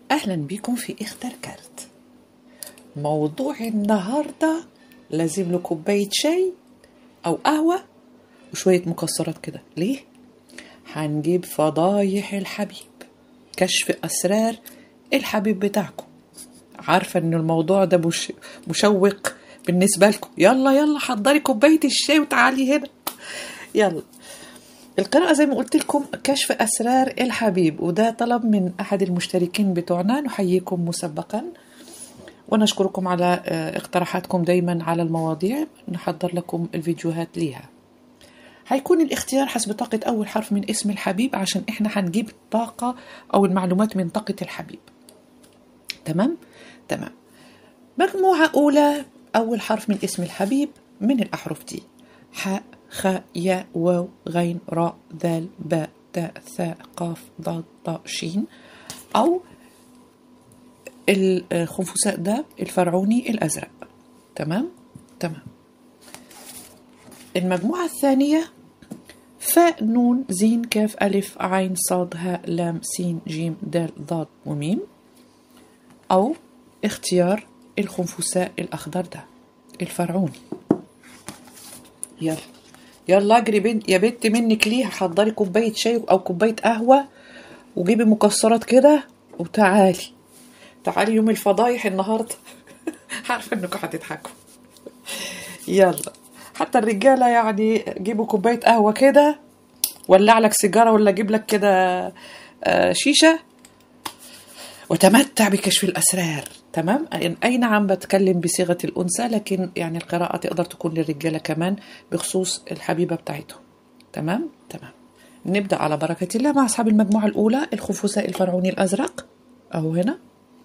أهلا بكم في اختر كارت موضوع النهاردة لازم له كوباية شاي أو قهوة وشوية مكسرات كده ليه؟ هنجيب فضايح الحبيب كشف أسرار الحبيب بتاعكم عارفة إن الموضوع ده مش مشوق بالنسبة لكم يلا يلا حضري كوباية الشاي وتعالي هنا يلا القراءة زي ما قلت لكم كشف أسرار الحبيب وده طلب من أحد المشتركين بتوعنا نحييكم مسبقا ونشكركم على آه، اقتراحاتكم دايما على المواضيع نحضر لكم الفيديوهات ليها هيكون الاختيار حسب طاقة أول حرف من اسم الحبيب عشان إحنا هنجيب طاقة أو المعلومات من طاقة الحبيب تمام؟ تمام مجموعة أولى أول حرف من اسم الحبيب من الأحرف دي حاء خاء ياء واو غين راء ذال باء تاء ثاء قاف ضاد طاء شين أو الخنفساء ده الفرعوني الأزرق تمام؟ تمام المجموعة الثانية فاء نون زين كاف ألف عين صاد هاء لام سين جيم دال ضاد وميم أو اختيار الخنفساء الأخضر ده الفرعوني يلا يلا اجري بنت يا بنت منك ليه حضري كوباية شاي أو كوباية قهوة وجيبي مكسرات كده وتعالي تعالي يوم الفضايح النهاردة عارفة انكم هتضحكوا يلا حتى الرجالة يعني جيبوا كوباية قهوة كده ولع لك سيجارة ولا جيب لك كده آه، شيشة وتمتع بكشف الأسرار تمام أي نعم بتكلم بصيغة الأنثى لكن يعني القراءة تقدر تكون للرجالة كمان بخصوص الحبيبة بتاعتهم تمام تمام نبدأ على بركة الله مع أصحاب المجموعة الأولى الخنفساء الفرعوني الأزرق أهو هنا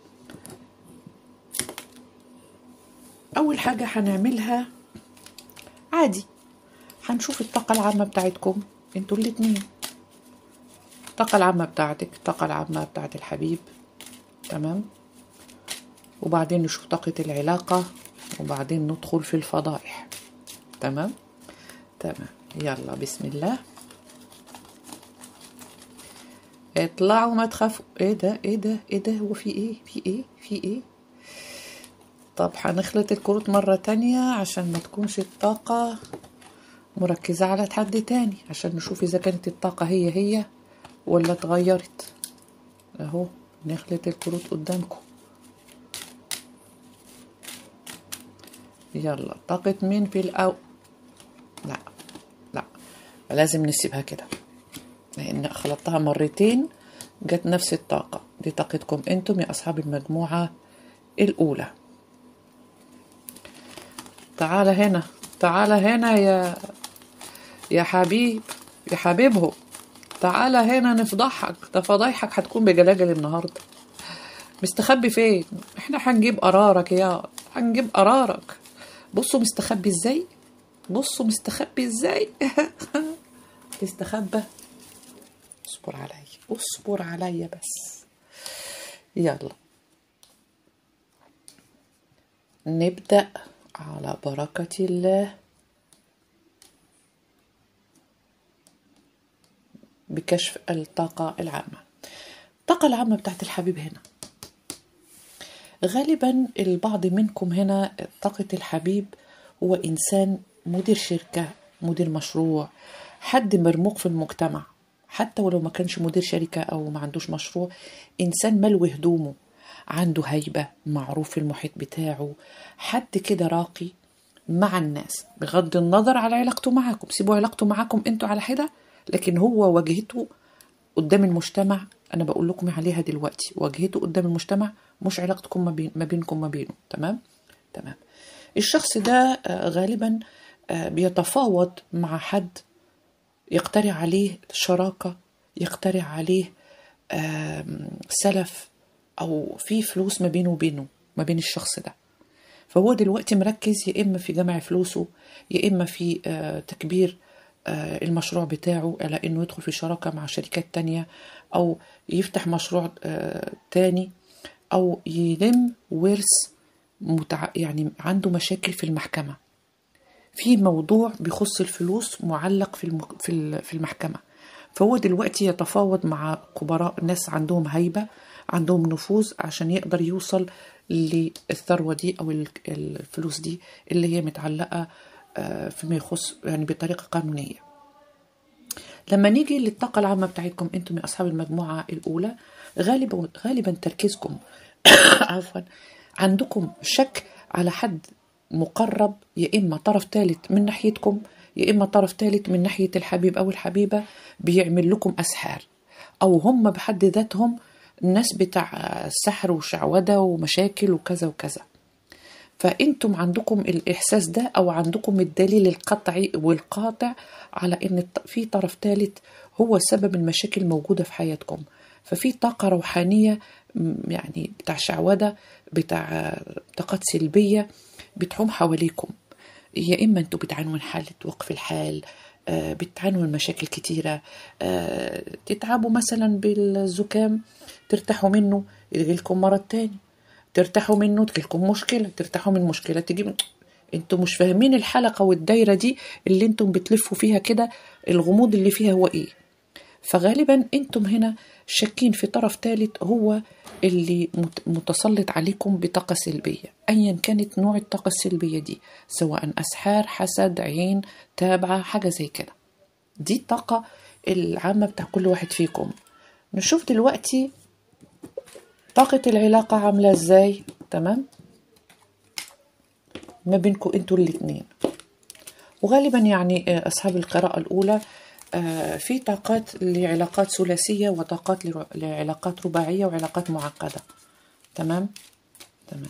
أول حاجة هنعملها عادي هنشوف الطاقة العامة بتاعتكم انتوا الاتنين الطاقة العامة بتاعتك الطاقة العامة بتاعت الحبيب تمام وبعدين نشوف طاقة العلاقة وبعدين ندخل في الفضائح تمام تمام يلا بسم الله اطلعوا ما تخافوا ايه ده ايه ده ايه ده هو في ايه في ايه في ايه طب هنخلط الكروت مرة تانية عشان ما تكونش الطاقة مركزة على حد تاني عشان نشوف إذا كانت الطاقة هي هي ولا اتغيرت أهو نخلط الكروت قدامكم يلا طاقة مين في الأو لا لا لازم نسيبها كده لأن خلطتها مرتين جت نفس الطاقة دي طاقتكم انتم يا أصحاب المجموعة الأولى تعال هنا تعال هنا يا يا حبيب يا حبيبه تعال هنا نفضحك ده فضايحك هتكون بجلاجل النهارده مستخبي فين احنا هنجيب قرارك يا هنجيب قرارك بصوا مستخبي ازاي بصوا مستخبي ازاي تستخبى اصبر عليا اصبر عليا بس يلا نبدأ على بركة الله بكشف الطاقة العامة الطاقة العامة بتاعت الحبيب هنا غالبا البعض منكم هنا طاقة الحبيب هو إنسان مدير شركة مدير مشروع حد مرموق في المجتمع حتى ولو ما كانش مدير شركة أو ما عندوش مشروع إنسان ملوي هدومه عنده هيبة معروف في المحيط بتاعه حد كده راقي مع الناس بغض النظر على علاقته معاكم سيبوا علاقته معاكم انتوا على حدة لكن هو واجهته قدام المجتمع انا بقول لكم عليها دلوقتي واجهته قدام المجتمع مش علاقتكم ما, بين ما بينكم ما بينه تمام تمام الشخص ده آه، غالبا آه، بيتفاوض مع حد يقترح عليه شراكة يقترح عليه آم، سلف أو في فلوس ما بينه وبينه ما بين الشخص ده فهو دلوقتي مركز يا إما في جمع فلوسه يا إما في آه، تكبير آه، المشروع بتاعه على إنه يدخل في شراكة مع شركات تانية أو يفتح مشروع آه، تاني أو يلم ورث متع... يعني عنده مشاكل في المحكمة في موضوع بيخص الفلوس معلق في الم... في ال- في المحكمة فهو دلوقتي يتفاوض مع خبراء ناس عندهم هيبة عندهم نفوذ عشان يقدر يوصل للثروة دي أو ال- الفلوس دي اللي هي متعلقة آه، فيما يخص يعني بطريقة قانونية لما نيجي للطاقة العامة بتاعتكم انتم يا أصحاب المجموعة الأولى غالبا غالبا تركيزكم عفوا عندكم شك على حد مقرب يا إما طرف ثالث من ناحيتكم يا إما طرف ثالث من ناحية الحبيب أو الحبيبة بيعمل لكم أسحار أو هم بحد ذاتهم الناس بتاع سحر وشعوذة ومشاكل وكذا وكذا فانتم عندكم الاحساس ده او عندكم الدليل القطعي والقاطع على ان الط- في طرف ثالث هو سبب المشاكل الموجوده في حياتكم ففي طاقه روحانيه م، يعني بتاع شعوذه بتاع آه، طاقات سلبيه بتحوم حواليكم يا اما انتوا بتعانوا من حاله وقف الحال آه، بتعانوا من مشاكل كتيرة آه، تتعبوا مثلا بالزكام ترتاحوا منه يجيلكم مرض تاني ترتاحوا منه تجيلكم مشكلة ترتاحوا من مشكلة تجي من... انتوا مش فاهمين الحلقة والدايرة دي اللي انتم بتلفوا فيها كده الغموض اللي فيها هو ايه فغالبا انتم هنا شاكين في طرف ثالث هو اللي مت- متسلط عليكم بطاقة سلبية أيا كانت نوع الطاقة السلبية دي سواء أسحار حسد عين تابعة حاجة زي كده دي الطاقة العامة بتاع كل واحد فيكم نشوف دلوقتي طاقة العلاقة عاملة ازاي تمام ما بينكم انتوا الاتنين وغالبا يعني آه، أصحاب القراءة الأولى آه، في طاقات لعلاقات ثلاثية وطاقات لر- لعلاقات رباعية وعلاقات معقدة تمام تمام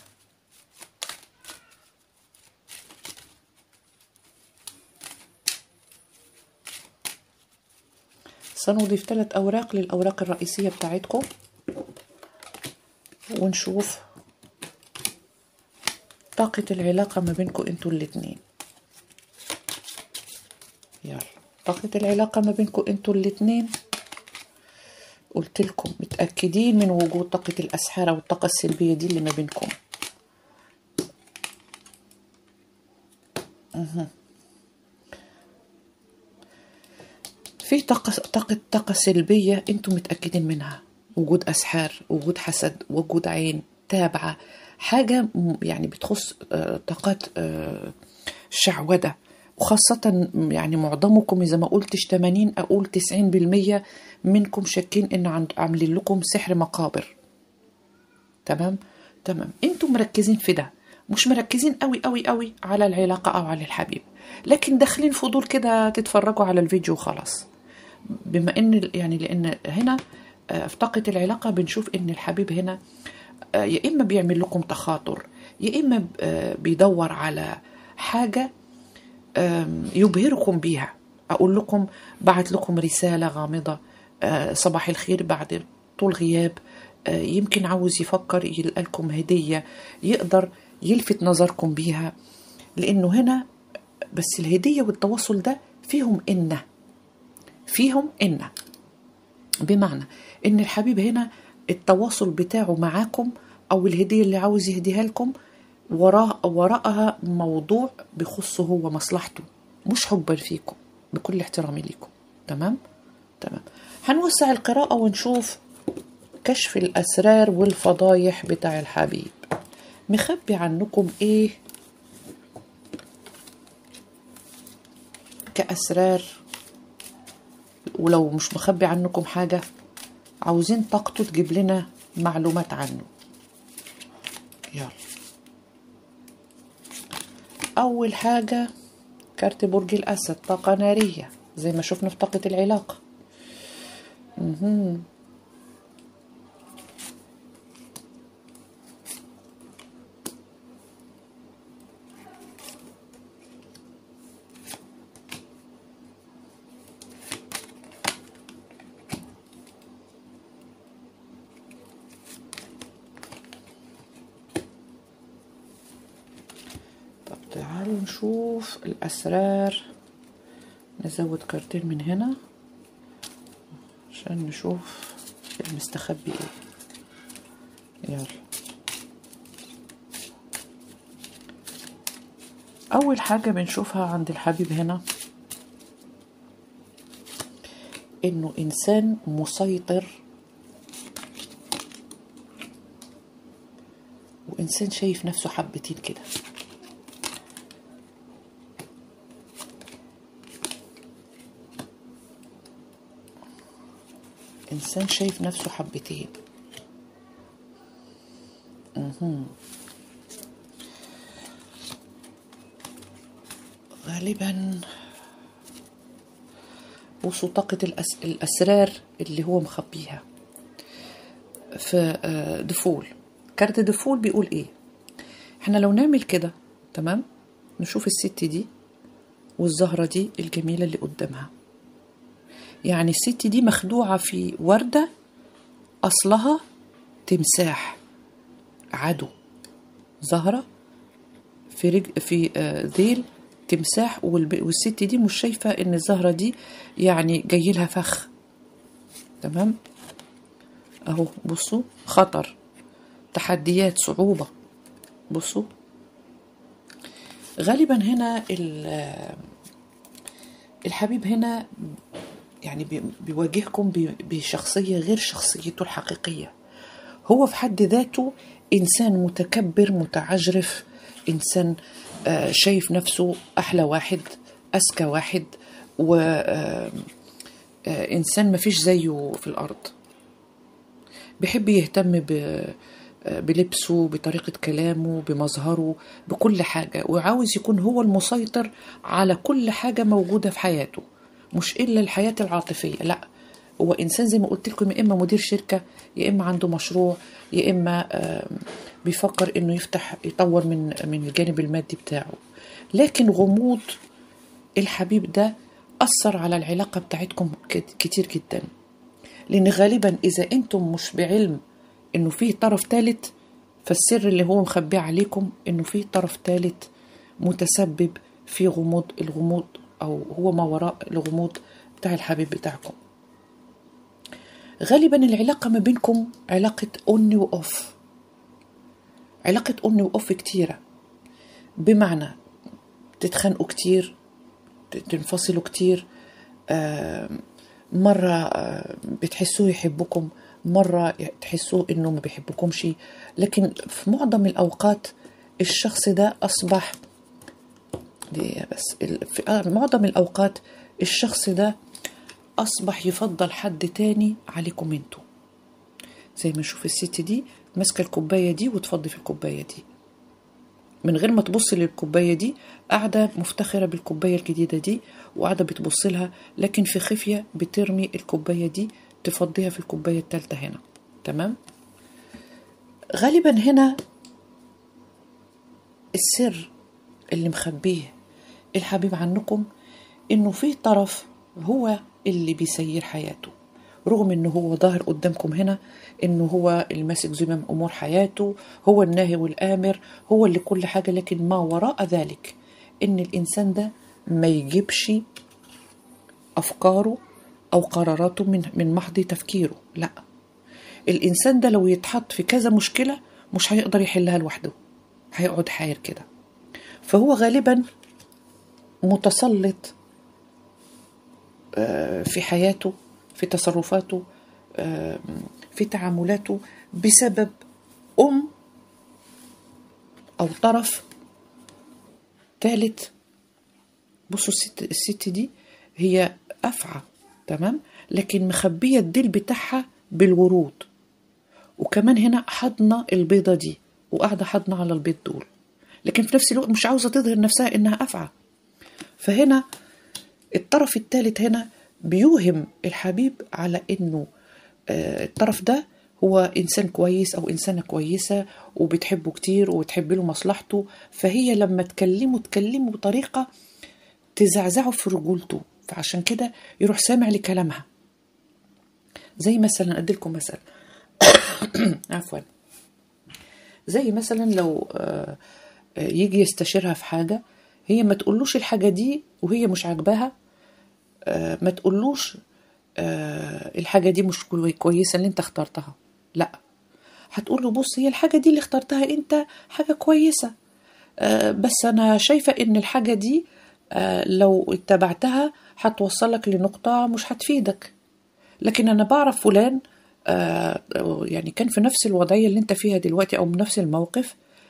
سنضيف ثلاث أوراق للأوراق الرئيسية بتاعتكم ونشوف طاقة العلاقة ما بينكم انتوا الاتنين يلا طاقة العلاقة ما بينكم انتوا الاتنين قلت لكم متأكدين من وجود طاقة الأسحار أو الطاقة السلبية دي اللي ما بينكم مهم. في طاقة طاقة طاقة سلبية انتم متأكدين منها وجود أسحار وجود حسد وجود عين تابعة حاجة م- يعني بتخص آه، طاقات آه، شعوذة وخاصة م- يعني معظمكم إذا ما قلتش 80 أقول 90% منكم شاكين إن عند- عاملين لكم سحر مقابر تمام تمام انتم مركزين في ده مش مركزين قوي قوي قوي على العلاقة أو على الحبيب لكن داخلين فضول كده تتفرجوا على الفيديو خلاص بما ان يعني لان هنا آه، في طاقة العلاقة بنشوف ان الحبيب هنا آه، يا اما بيعمل لكم تخاطر يا اما آه، بيدور على حاجة آم، يبهركم بيها اقول لكم بعت لكم رسالة غامضة آه، صباح الخير بعد طول غياب آه، يمكن عاوز يفكر يلقى لكم هدية يقدر يلفت نظركم بيها لانه هنا بس الهدية والتواصل ده فيهم إنه فيهم إن بمعنى إن الحبيب هنا التواصل بتاعه معاكم أو الهدية اللي عاوز يهديها لكم وراه وراءها موضوع بيخصه هو مصلحته مش حبا فيكم بكل احترامي ليكم تمام تمام هنوسع القراءة ونشوف كشف الأسرار والفضايح بتاع الحبيب مخبي عنكم إيه كأسرار ولو مش مخبي عنكم حاجة عاوزين طاقته تجيب لنا معلومات عنه يلا أول حاجة كارت برج الأسد طاقة نارية زي ما شفنا في طاقة العلاقة مهم. طب تعالوا نشوف الأسرار نزود كارتين من هنا عشان نشوف المستخبي ايه يلا أول حاجة بنشوفها عند الحبيب هنا إنه إنسان مسيطر إنسان شايف نفسه حبتين كده إنسان شايف نفسه حبتين مهم. غالبا بصوا طاقة الأس... الأسرار اللي هو مخبيها في آه، دفول كارت دفول بيقول ايه احنا لو نعمل كده تمام نشوف الست دي والزهرة دي الجميلة اللي قدامها يعني الست دي مخدوعة في وردة أصلها تمساح عدو زهرة في رج... في آه، ذيل تمساح والب... والست دي مش شايفة إن الزهرة دي يعني جاي لها فخ تمام أهو بصوا خطر تحديات صعوبة بصوا غالبا هنا ال- الحبيب هنا يعني بي- بيواجهكم ب- بشخصية غير شخصيته الحقيقية هو في حد ذاته إنسان متكبر متعجرف إنسان آه، شايف نفسه أحلى واحد أذكى واحد وإنسان مفيش زيه في الأرض بيحب يهتم ب بلبسه بطريقة كلامه بمظهره بكل حاجة وعاوز يكون هو المسيطر على كل حاجة موجودة في حياته مش إلا الحياة العاطفية لا هو إنسان زي ما قلت لكم يا إما مدير شركة يا إما عنده مشروع يا إما آم، بيفكر إنه يفتح يطور من من الجانب المادي بتاعه لكن غموض الحبيب ده أثر على العلاقة بتاعتكم كت- كتير جدا لأن غالبا إذا أنتم مش بعلم إنه في طرف ثالث فالسر اللي هو مخبيه عليكم إنه في طرف ثالث متسبب في غموض الغموض أو هو ما وراء الغموض بتاع الحبيب بتاعكم غالبا العلاقة ما بينكم علاقة أون وأوف علاقة أون وأوف كتيرة بمعنى تتخانقوا كتير ت- تنفصلوا كتير آم، مرة آه، بتحسوه يحبكم مرة تحسوه إنه ما بيحبكمش لكن في معظم الأوقات الشخص ده أصبح دي بس ال- في آه، معظم الأوقات الشخص ده أصبح يفضل حد تاني عليكم انتوا زي ما نشوف الست دي ماسكة الكوباية دي وتفضي في الكوباية دي من غير ما تبص للكوباية دي قاعدة مفتخرة بالكوباية الجديدة دي وقاعدة بتبص لها لكن في خفية بترمي الكوباية دي تفضيها في الكوباية التالتة هنا تمام غالبا هنا السر اللي مخبيه الحبيب عنكم انه في طرف هو اللي بيسير حياته رغم انه هو ظاهر قدامكم هنا انه هو اللي ماسك زمام امور حياته هو الناهي والامر هو اللي كل حاجه لكن ما وراء ذلك ان الانسان ده ما يجيبش افكاره او قراراته من من محض تفكيره لا الانسان ده لو يتحط في كذا مشكله مش هيقدر يحلها لوحده هيقعد حاير كده فهو غالبا متسلط آه، في حياته في تصرفاته آه، في تعاملاته بسبب أم أو طرف ثالث بصوا الست الست دي هي أفعى تمام لكن مخبية الديل بتاعها بالورود وكمان هنا حضنة البيضة دي وقاعدة حضنة على البيض دول لكن في نفس الوقت مش عاوزة تظهر نفسها إنها أفعى فهنا الطرف الثالث هنا بيوهم الحبيب على انه آه، الطرف ده هو انسان كويس او انسانه كويسه وبتحبه كتير وبتحب له مصلحته فهي لما تكلمه تكلمه بطريقه تزعزعه في رجولته فعشان كده يروح سامع لكلامها زي مثلا اديلكم مثل عفوا زي مثلا لو آه، آه، يجي يستشيرها في حاجة هي ما تقولوش الحاجة دي وهي مش عاجباها آه، ما تقولوش آه، الحاجة دي مش كوي- كويسة اللي انت اخترتها لا هتقول له بص هي الحاجة دي اللي اخترتها انت حاجة كويسة آه، بس انا شايفة ان الحاجة دي آه، لو اتبعتها هتوصلك لنقطة مش هتفيدك لكن انا بعرف فلان آه، يعني كان في نفس الوضعية اللي انت فيها دلوقتي او بنفس الموقف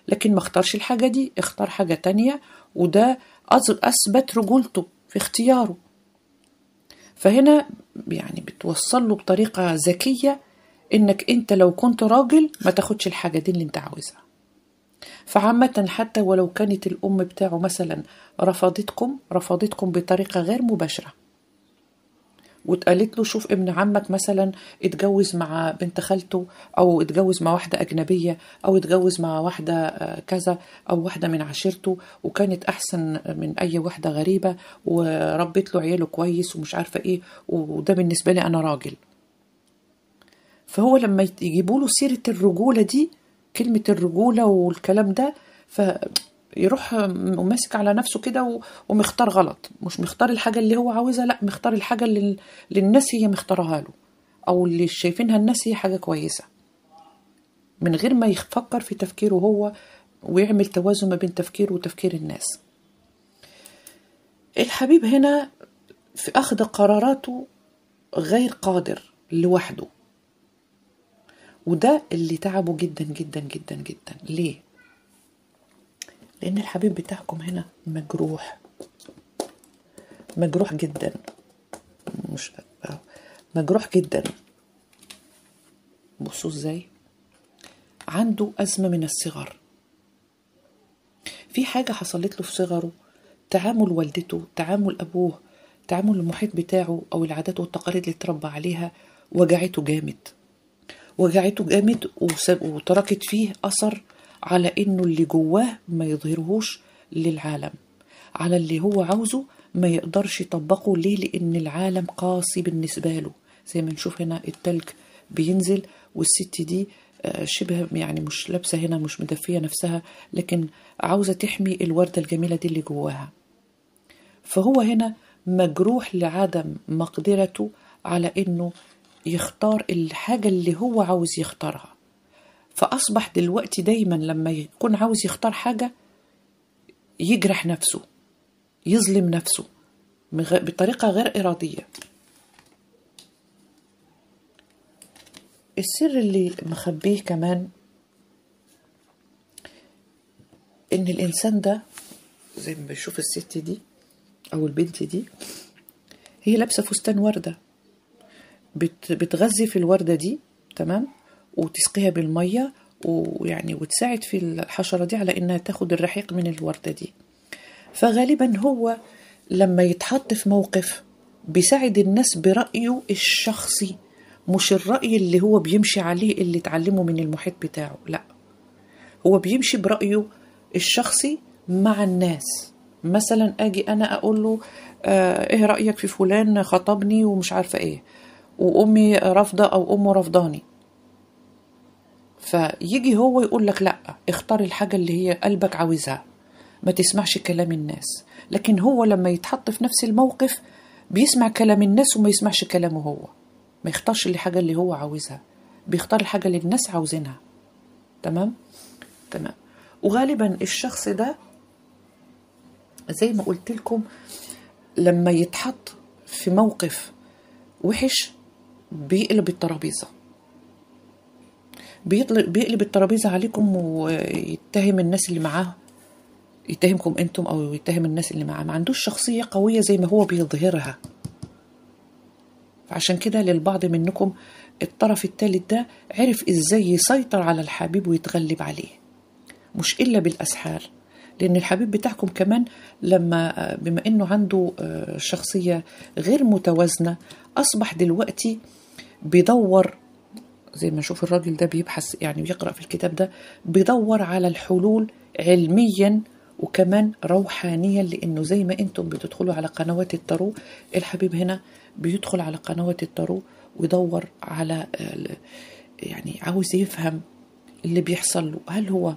لكن ما اختارش الحاجة دي اختار حاجة تانية وده أث- أثبت رجولته في اختياره فهنا يعني بتوصل له بطريقة ذكية انك انت لو كنت راجل ما تاخدش الحاجة دي اللي انت عاوزها فعامة حتى ولو كانت الأم بتاعه مثلا رفضتكم رفضتكم بطريقة غير مباشرة واتقالت له شوف ابن عمك مثلا اتجوز مع بنت خالته او اتجوز مع واحده اجنبيه او اتجوز مع واحده آه، كذا او واحده من عشيرته وكانت احسن من اي واحده غريبه وربت له عياله كويس ومش عارفه ايه وده بالنسبه لي انا راجل فهو لما يجيبوا له سيره الرجوله دي كلمه الرجوله والكلام ده ف يروح ماسك على نفسه كده و- ومختار غلط مش مختار الحاجة اللي هو عاوزها لا مختار الحاجة اللي, اللي الناس هي مختارها له أو اللي شايفينها الناس هي حاجة كويسة من غير ما يفكر في تفكيره هو ويعمل توازن ما بين تفكيره وتفكير الناس الحبيب هنا في أخذ قراراته غير قادر لوحده وده اللي تعبه جدا جدا جدا جدا ليه؟ لأن الحبيب بتاعكم هنا مجروح مجروح جدا مش آه، مجروح جدا بصوا ازاي عنده أزمة من الصغر في حاجة حصلت له في صغره تعامل والدته تعامل أبوه تعامل المحيط بتاعه أو العادات والتقاليد اللي اتربى عليها وجعته جامد وجعته جامد وساب- وتركت فيه أثر على إنه اللي جواه ما يظهرهوش للعالم على اللي هو عاوزه ما يقدرش يطبقه ليه لأن العالم قاسي بالنسبة له زي ما نشوف هنا التلج بينزل والست دي آه، شبه يعني مش لابسة هنا مش مدفية نفسها لكن عاوزة تحمي الوردة الجميلة دي اللي جواها فهو هنا مجروح لعدم مقدرته على انه يختار الحاجة اللي هو عاوز يختارها فأصبح دلوقتي دايما لما يكون عاوز يختار حاجة يجرح نفسه يظلم نفسه بغ- بطريقة غير إرادية السر اللي مخبيه كمان إن الإنسان ده زي ما بنشوف الست دي أو البنت دي هي لابسة فستان وردة بت بتغذي في الوردة دي تمام وتسقيها بالمية ويعني وتساعد في الحشرة دي على إنها تاخد الرحيق من الوردة دي فغالبا هو لما يتحط في موقف بيساعد الناس برأيه الشخصي مش الرأي اللي هو بيمشي عليه اللي اتعلمه من المحيط بتاعه لا هو بيمشي برأيه الشخصي مع الناس مثلا اجي انا اقول له آه ايه رأيك في فلان خطبني ومش عارفة ايه وامي رافضة او امه رفضاني فيجي هو يقول لك لا اختار الحاجة اللي هي قلبك عاوزها ما تسمعش كلام الناس لكن هو لما يتحط في نفس الموقف بيسمع كلام الناس وما يسمعش كلامه هو ما يختارش الحاجة اللي هو عاوزها بيختار الحاجة اللي الناس عاوزينها تمام تمام وغالبا الشخص ده زي ما قلت لكم لما يتحط في موقف وحش بيقلب الترابيزه بيطلب بيقلب الترابيزه عليكم ويتهم الناس اللي معاه يتهمكم انتم او يتهم الناس اللي معاه ما عندوش شخصيه قويه زي ما هو بيظهرها فعشان كده للبعض منكم الطرف الثالث ده عرف ازاي يسيطر على الحبيب ويتغلب عليه مش الا بالاسحار لان الحبيب بتاعكم كمان لما بما انه عنده شخصيه غير متوازنه اصبح دلوقتي بيدور زي ما نشوف الراجل ده بيبحث يعني بيقرا في الكتاب ده بيدور على الحلول علميا وكمان روحانيا لانه زي ما انتم بتدخلوا على قنوات التارو الحبيب هنا بيدخل على قنوات التارو ويدور على يعني عاوز يفهم اللي بيحصل له هل هو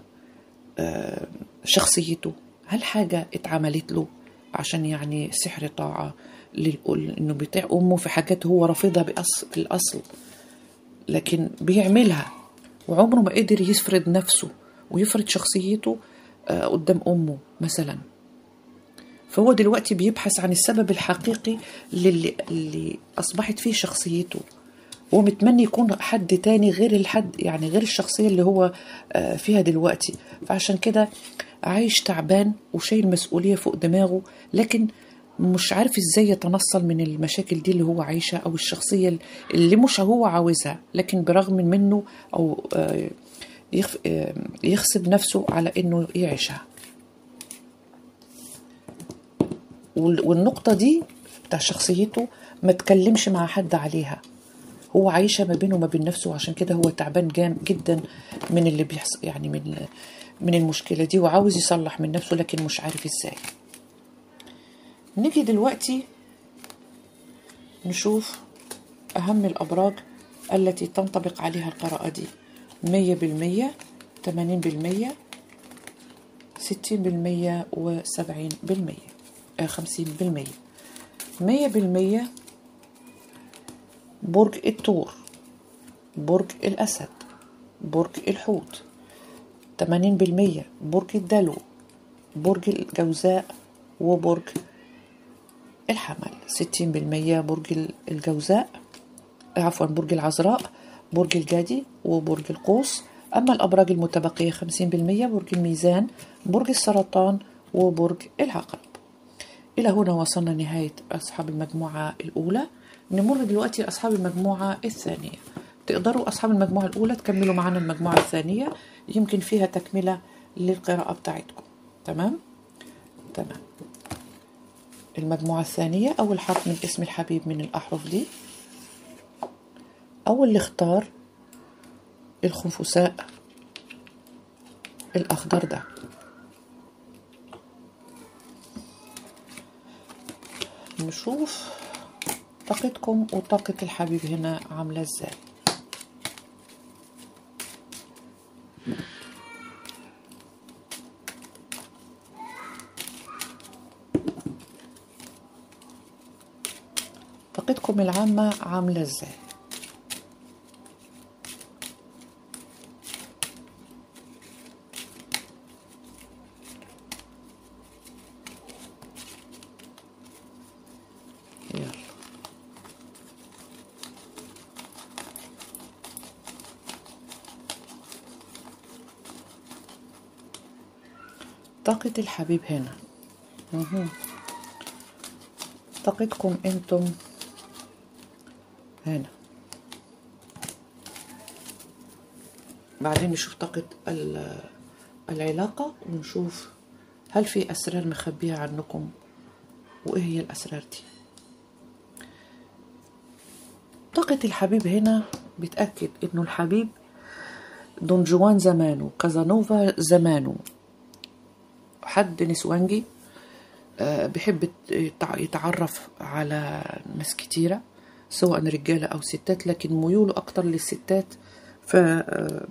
شخصيته هل حاجة اتعملت له عشان يعني سحر طاعة انه بيطيع امه في حاجات هو رافضها بأصل في الاصل لكن بيعملها وعمره ما قدر يفرض نفسه ويفرض شخصيته قدام امه مثلا فهو دلوقتي بيبحث عن السبب الحقيقي للي اللي اصبحت فيه شخصيته ومتمني يكون حد تاني غير الحد يعني غير الشخصية اللي هو آه، فيها دلوقتي فعشان كده عايش تعبان وشايل مسؤولية فوق دماغه لكن مش عارف ازاي يتنصل من المشاكل دي اللي هو عايشها او الشخصية اللي مش هو عاوزها لكن برغم منه او آه، يخ- آه، يغصب نفسه على انه يعيشها وال- والنقطة دي بتاع شخصيته ما تكلمش مع حد عليها هو عايشة ما بينه وما بين نفسه وعشان كده هو تعبان جام جدا من اللي بيحصل يعني من من المشكلة دي وعاوز يصلح من نفسه لكن مش عارف ازاي نيجي دلوقتي نشوف أهم الأبراج التي تنطبق عليها القراءة دي مية بالمية تمانين بالمية ستين بالمية وسبعين بالمية آه، خمسين بالمية مية بالمية برج الثور برج الأسد برج الحوت تمانين بالمية برج الدلو برج الجوزاء وبرج الحمل ستين بالمية برج الجوزاء عفوا برج العذراء برج الجدي وبرج القوس أما الأبراج المتبقية خمسين بالمية برج الميزان برج السرطان وبرج العقرب إلى هنا وصلنا نهاية أصحاب المجموعة الأولى نمر دلوقتي لأصحاب المجموعة الثانية تقدروا أصحاب المجموعة الأولى تكملوا معنا المجموعة الثانية يمكن فيها تكملة للقراءة بتاعتكم تمام؟ تمام المجموعة الثانية أول حرف من اسم الحبيب من الأحرف دي أول اللي اختار الخنفساء الأخضر ده نشوف طاقتكم وطاقة الحبيب هنا عاملة ازاي طاقتكم العامة عاملة ازاي يلا طاقة الحبيب هنا مهم. طاقتكم انتم هنا بعدين نشوف طاقة ال- العلاقة ونشوف هل في أسرار مخبية عنكم وإيه هي الأسرار دي طاقة الحبيب هنا بتأكد إنه الحبيب دون جوان زمانه كازانوفا زمانه حد نسوانجي آه، بيحب يتع- يتعرف على ناس كتيرة سواء رجالة أو ستات لكن ميوله أكتر للستات ف آه،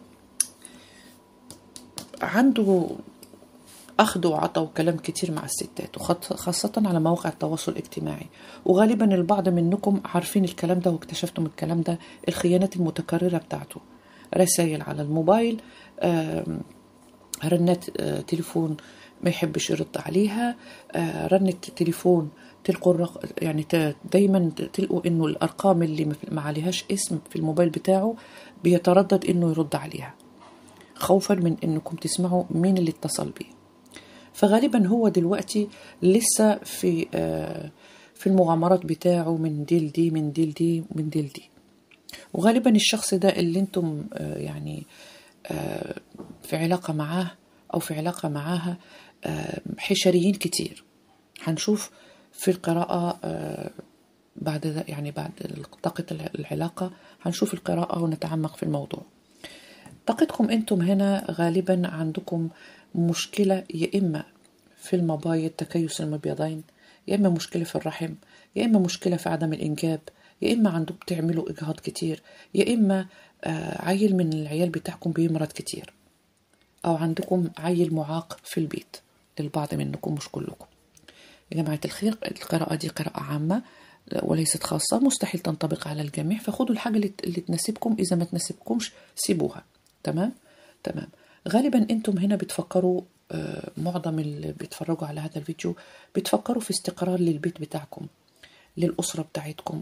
عنده أخذ وعطى وكلام كتير مع الستات وخاصة على مواقع التواصل الاجتماعي وغالبا البعض منكم عارفين الكلام ده واكتشفتم الكلام ده الخيانات المتكررة بتاعته رسائل على الموبايل آم، رنات آه، تليفون ما يحبش يرد عليها آه، رنة تليفون تلقوا الرق... يعني ت- دايما تلقوا انه الارقام اللي ما- ما عليهاش اسم في الموبايل بتاعه بيتردد انه يرد عليها خوفا من انكم تسمعوا مين اللي اتصل بيه فغالبا هو دلوقتي لسه في آه، في المغامرات بتاعه من ديل دي من ديل دي من ديل دي وغالبا الشخص ده اللي انتم آه، يعني آه، في علاقة معاه أو في علاقة معاها آه، حشريين كتير هنشوف في القراءة آه، بعد ذا- يعني بعد طاقة العلاقة هنشوف القراءة ونتعمق في الموضوع طاقتكم انتم هنا غالبا عندكم مشكلة يا إما في المبايض تكيس المبيضين يا إما مشكلة في الرحم يا إما مشكلة في عدم الإنجاب يا إما عندكم تعملوا إجهاض كتير يا إما آه، عيل من العيال بتاعكم بيمرض كتير أو عندكم عيل معاق في البيت للبعض منكم مش كلكم يا جماعة الخير القراءة دي قراءة عامة وليست خاصة مستحيل تنطبق على الجميع فخدوا الحاجة اللي اللي تناسبكم إذا ما تناسبكمش سيبوها تمام تمام غالبا انتم هنا بتفكروا آه، معظم اللي بيتفرجوا على هذا الفيديو بتفكروا في استقرار للبيت بتاعكم للأسرة بتاعتكم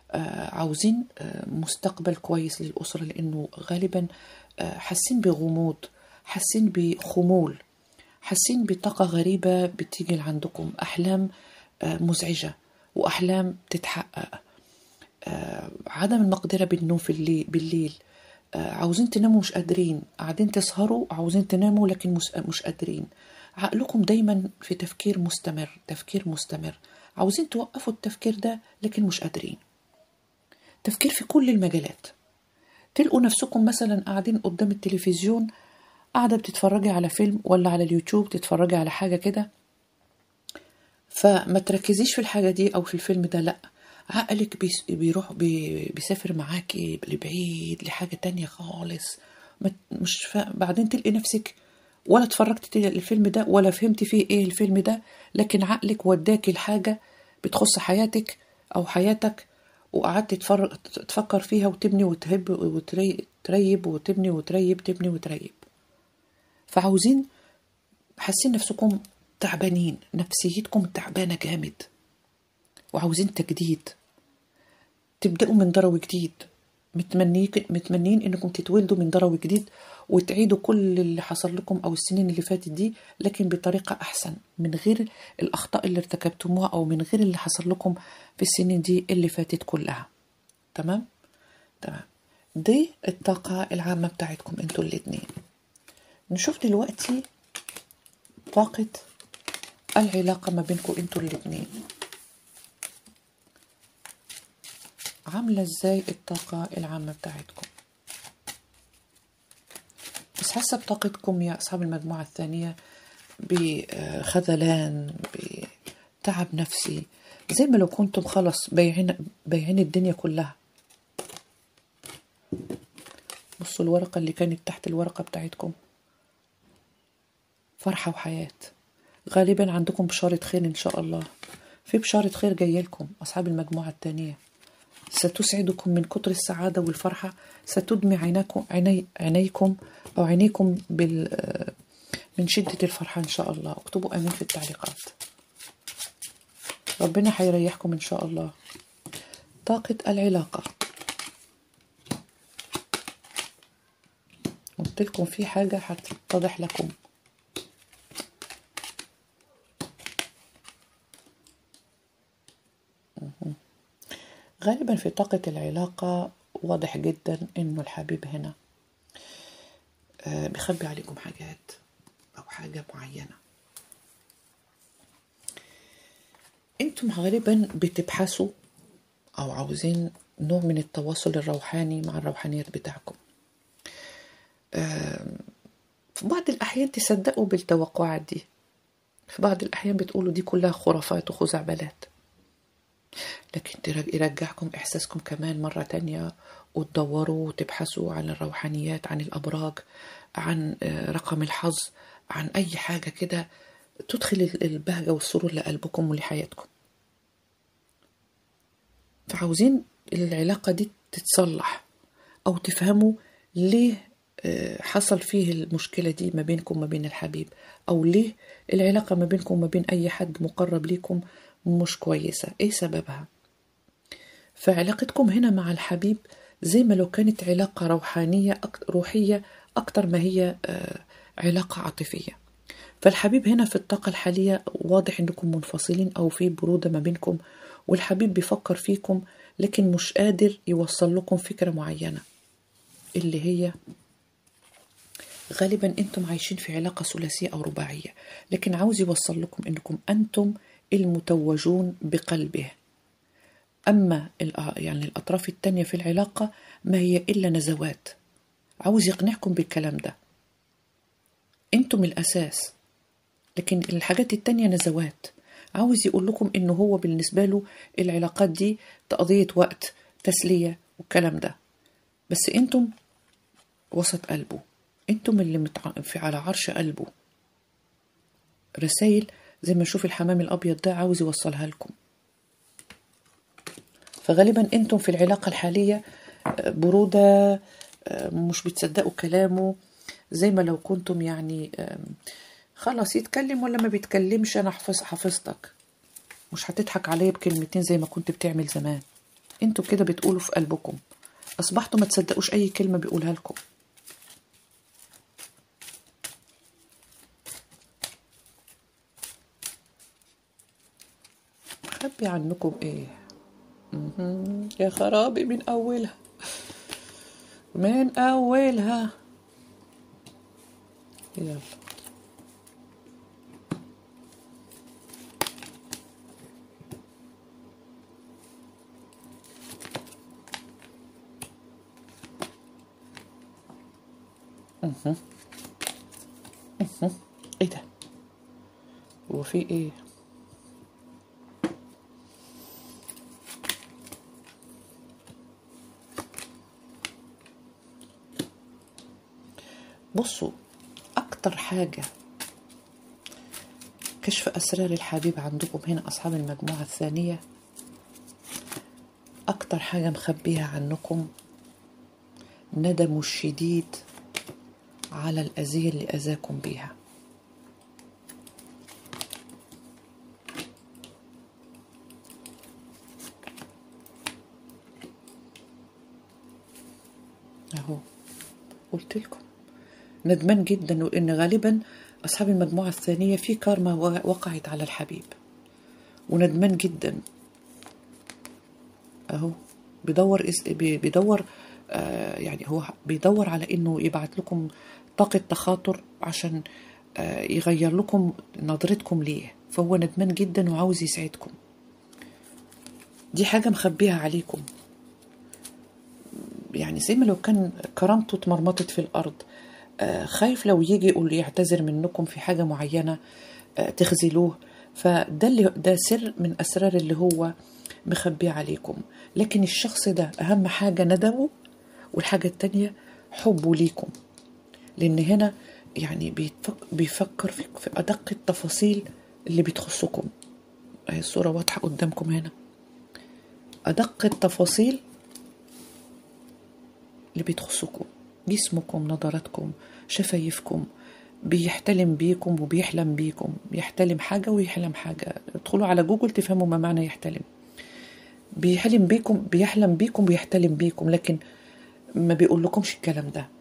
آه، عاوزين آه، مستقبل كويس للأسرة لأنه غالبا آه، حاسين بغموض حاسين بخمول حاسين بطاقة غريبة بتيجي لعندكم أحلام آه، مزعجة وأحلام تتحقق آه، عدم المقدرة بالنوم في الليل بالليل آه، عاوزين تناموا مش قادرين قاعدين تسهروا عاوزين تناموا لكن مش, مش قادرين عقلكم دايما في تفكير مستمر تفكير مستمر عاوزين توقفوا التفكير ده لكن مش قادرين تفكير في كل المجالات تلقوا نفسكم مثلا قاعدين قدام التلفزيون قاعدة بتتفرجي على فيلم ولا على اليوتيوب تتفرجي على حاجة كده فما تركزيش في الحاجة دي أو في الفيلم ده لأ عقلك بيس- بيروح بي- بيسافر معاكي لبعيد لحاجة تانية خالص ما- مش فا... بعدين تلقي نفسك ولا اتفرجت الفيلم ده ولا فهمتي فيه ايه الفيلم ده لكن عقلك وداكي لحاجة بتخص حياتك أو حياتك وقعدت تفر... تفكر فيها وتبني وتهب وتريب وتبني وتريب تبني وتريب فعاوزين حاسين نفسكم تعبانين نفسيتكم تعبانة جامد وعاوزين تجديد تبدأوا من ضرو جديد متمنيين متمنين انكم تتولدوا من ضرو جديد وتعيدوا كل اللي حصل لكم او السنين اللي فاتت دي لكن بطريقة احسن من غير الاخطاء اللي ارتكبتموها او من غير اللي حصل لكم في السنين دي اللي فاتت كلها تمام تمام دي الطاقة العامة بتاعتكم انتوا الاتنين نشوف دلوقتي طاقة العلاقة ما بينكم انتوا الاتنين عاملة ازاي الطاقة العامة بتاعتكم بس حاسة بطاقتكم يا أصحاب المجموعة الثانية بخذلان بتعب نفسي زي ما لو كنتم خلص بايعين بايعين الدنيا كلها بصوا الورقة اللي كانت تحت الورقة بتاعتكم فرحة وحياة غالبا عندكم بشارة خير إن شاء الله في بشارة خير جاية لكم أصحاب المجموعة الثانية ستسعدكم من كتر السعادة والفرحة ستدمي عيناكم عيني عينيكم أو عينيكم بال من شدة الفرحة إن شاء الله اكتبوا آمين في التعليقات ربنا هيريحكم إن شاء الله طاقة العلاقة قلت لكم في حاجة هتتضح لكم غالبا في طاقة العلاقة واضح جدا انه الحبيب هنا آه، بيخبي عليكم حاجات او حاجة معينة انتم غالبا بتبحثوا او عاوزين نوع من التواصل الروحاني مع الروحانيات بتاعكم آم، في بعض الأحيان تصدقوا بالتوقعات دي في بعض الأحيان بتقولوا دي كلها خرافات وخزعبلات لكن ترج- يرجعكم إحساسكم كمان مرة تانية وتدوروا وتبحثوا عن الروحانيات عن الأبراج عن آه، رقم الحظ عن أي حاجة كده تدخل ال- البهجة والسرور لقلبكم ولحياتكم فعاوزين العلاقة دي تتصلح أو تفهموا ليه آه، حصل فيه المشكلة دي ما بينكم وما بين الحبيب أو ليه العلاقة ما بينكم وما بين أي حد مقرب ليكم مش كويسة إيه سببها فعلاقتكم هنا مع الحبيب زي ما لو كانت علاقة روحانية أك- روحية أكتر ما هي آه، علاقة عاطفية فالحبيب هنا في الطاقة الحالية واضح انكم منفصلين او في برودة ما بينكم والحبيب بيفكر فيكم لكن مش قادر يوصل لكم فكرة معينة اللي هي غالبا انتم عايشين في علاقة ثلاثية او رباعية لكن عاوز يوصل لكم انكم انتم المتوجون بقلبه اما الأ- يعني الاطراف التانية في العلاقة ما هي الا نزوات عاوز يقنعكم بالكلام ده انتم الاساس لكن الحاجات التانية نزوات عاوز يقول لكم انه هو بالنسبة له العلاقات دي تقضية وقت تسلية والكلام ده بس انتم وسط قلبه انتم اللي متع... في على عرش قلبه رسائل زي ما نشوف الحمام الابيض ده عاوز يوصلها لكم فغالبا انتم في العلاقة الحالية آه، برودة آه، مش بتصدقوا كلامه زي ما لو كنتم يعني آم، خلاص يتكلم ولا ما بيتكلمش انا حفظ حفظتك مش هتضحك عليا بكلمتين زي ما كنت بتعمل زمان انتوا كده بتقولوا في قلبكم اصبحتوا ما تصدقوش اي كلمه بيقولها لكم خبي عنكم ايه مهم. يا خرابي من اولها من اولها يلا مهم. مهم. ايه ده هو في ايه بصوا أكتر حاجة كشف أسرار الحبيب عندكم هنا أصحاب المجموعة الثانية أكتر حاجة مخبيها عنكم ندمه الشديد على الأذية اللي أذاكم بيها أهو قلت لكم ندمان جدا وإن غالبا أصحاب المجموعة الثانية في كارما وقعت على الحبيب وندمان جدا أهو بيدور اس... بي- بيدور آه يعني هو بيدور على إنه يبعت لكم طاقة تخاطر عشان آه يغير لكم نظرتكم ليه فهو ندمان جدا وعاوز يسعدكم دي حاجة مخبيها عليكم يعني زي ما لو كان كرامته اتمرمطت في الأرض آه، خايف لو يجي يقول يعتذر منكم في حاجة معينة آه، تخذلوه فده اللي ده سر من أسرار اللي هو مخبيه عليكم لكن الشخص ده أهم حاجة ندمه والحاجة التانية حبه ليكم لأن هنا يعني بيتفك- بيفكر في في أدق التفاصيل اللي بتخصكم أهي الصورة واضحة قدامكم هنا أدق التفاصيل اللي بتخصكم جسمكم نظراتكم شفايفكم بيحتلم بيكم وبيحلم بيكم يحتلم حاجة ويحلم حاجة ادخلوا على جوجل تفهموا ما معنى يحتلم بيحلم بيكم بيحلم بيكم ويحتلم بيكم لكن ما بيقول لكمش الكلام ده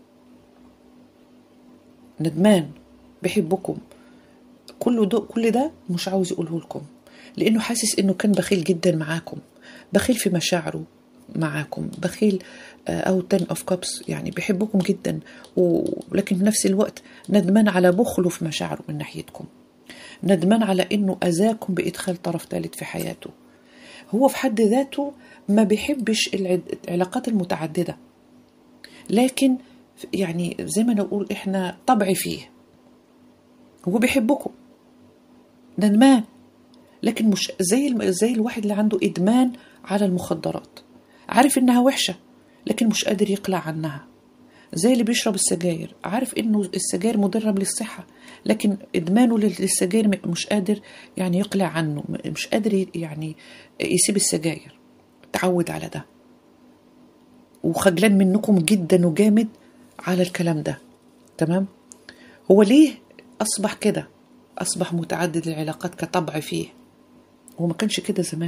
ندمان بيحبكم كل ده كل ده مش عاوز يقوله لكم لانه حاسس انه كان بخيل جدا معاكم بخيل في مشاعره معاكم بخيل آه، او تن اوف كابس يعني بيحبكم جدا ولكن في نفس الوقت ندمان على بخله في مشاعره من ناحيتكم ندمان على انه اذاكم بادخال طرف ثالث في حياته هو في حد ذاته ما بيحبش العد- العلاقات المتعدده لكن يعني زي ما نقول احنا طبعي فيه هو بيحبكم ندمان لكن مش زي الم- زي الواحد اللي عنده ادمان على المخدرات عارف انها وحشه لكن مش قادر يقلع عنها زي اللي بيشرب السجاير عارف انه السجاير مضره للصحه لكن ادمانه لل- للسجاير م- مش قادر يعني يقلع عنه م- مش قادر ي- يعني يسيب السجاير تعود على ده وخجلان منكم جدا وجامد على الكلام ده تمام هو ليه اصبح كده اصبح متعدد العلاقات كطبع فيه هو ما كانش كده زمان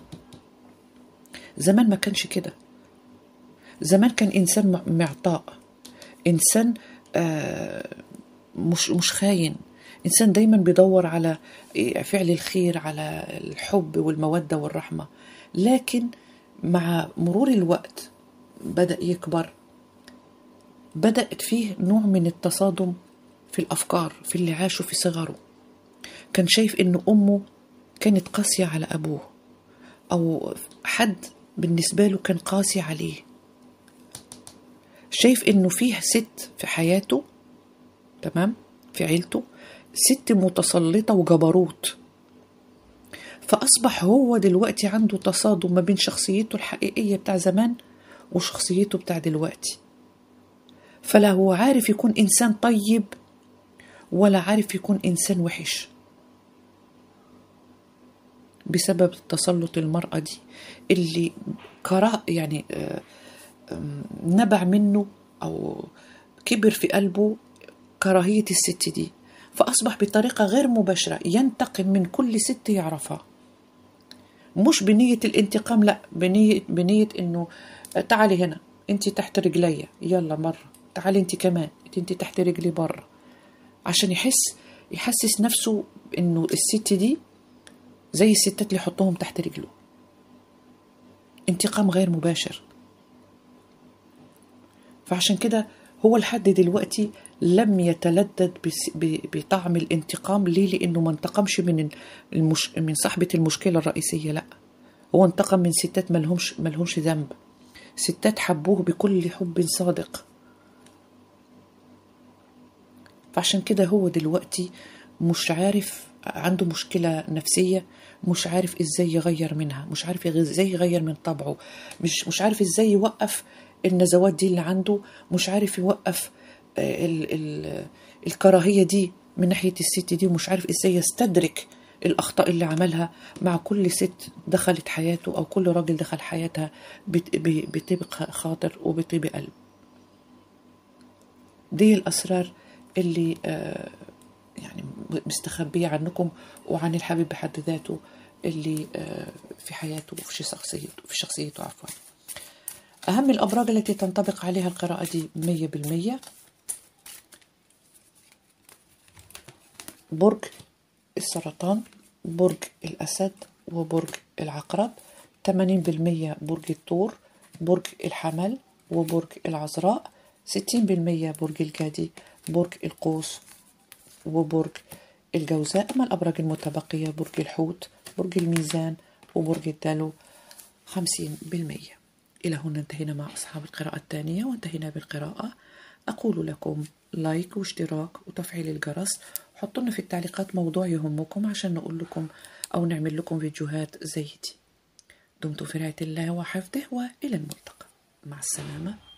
زمان ما كانش كده زمان كان انسان م- معطاء انسان آه، مش مش خاين انسان دايما بيدور على فعل الخير على الحب والموده والرحمه لكن مع مرور الوقت بدا يكبر بدات فيه نوع من التصادم في الافكار في اللي عاشه في صغره كان شايف ان امه كانت قاسيه على ابوه او حد بالنسبه له كان قاسي عليه شايف انه فيه ست في حياته تمام في عيلته ست متسلطة وجبروت فأصبح هو دلوقتي عنده تصادم ما بين شخصيته الحقيقية بتاع زمان وشخصيته بتاع دلوقتي فلا هو عارف يكون إنسان طيب ولا عارف يكون إنسان وحش بسبب تسلط المرأة دي اللي كره يعني آه، آم، نبع منه أو كبر في قلبه كراهية الست دي فأصبح بطريقة غير مباشرة ينتقم من كل ست يعرفها مش بنية الانتقام لا بنية, بنية انه تعالي هنا انت تحت رجلي يلا مرة تعالي انت كمان انت تحت رجلي برا عشان يحس يحسس نفسه انه الست دي زي الستات اللي يحطهم تحت رجله انتقام غير مباشر فعشان كده هو لحد دلوقتي لم يتلذذ بس- ب- بطعم الانتقام ليه لانه ما انتقمش من المش... من صاحبه المشكله الرئيسيه لا هو انتقم من ستات ملهمش ملهمش ذنب ستات حبوه بكل حب صادق فعشان كده هو دلوقتي مش عارف عنده مشكلة نفسية مش عارف ازاي يغير منها مش عارف يغ- ازاي يغير من طبعه مش مش عارف ازاي يوقف النزوات دي اللي عنده مش عارف يوقف آه، ال ال الكراهية دي من ناحية الست دي ومش عارف ازاي يستدرك الأخطاء اللي عملها مع كل ست دخلت حياته أو كل راجل دخل حياتها بت- ب- بطيب خاطر وبطيب قلب دي الأسرار اللي آه، يعني مستخبية عنكم وعن الحبيب بحد ذاته اللي آه، في حياته وفي شخصيته في شخصيته عفوا أهم الأبراج التي تنطبق عليها القراءة دي مية بالمية برج السرطان برج الأسد وبرج العقرب 80% برج الثور برج الحمل وبرج العذراء 60% برج الجدي برج القوس وبرج الجوزاء أما الأبراج المتبقية برج الحوت برج الميزان وبرج الدلو 50% إلى هنا انتهينا مع أصحاب القراءة الثانية وانتهينا بالقراءة أقول لكم لايك واشتراك وتفعيل الجرس حطوا لنا في التعليقات موضوع يهمكم عشان نقول لكم أو نعمل لكم فيديوهات زي دي دمتم في رعاية الله وحفظه وإلى الملتقى مع السلامة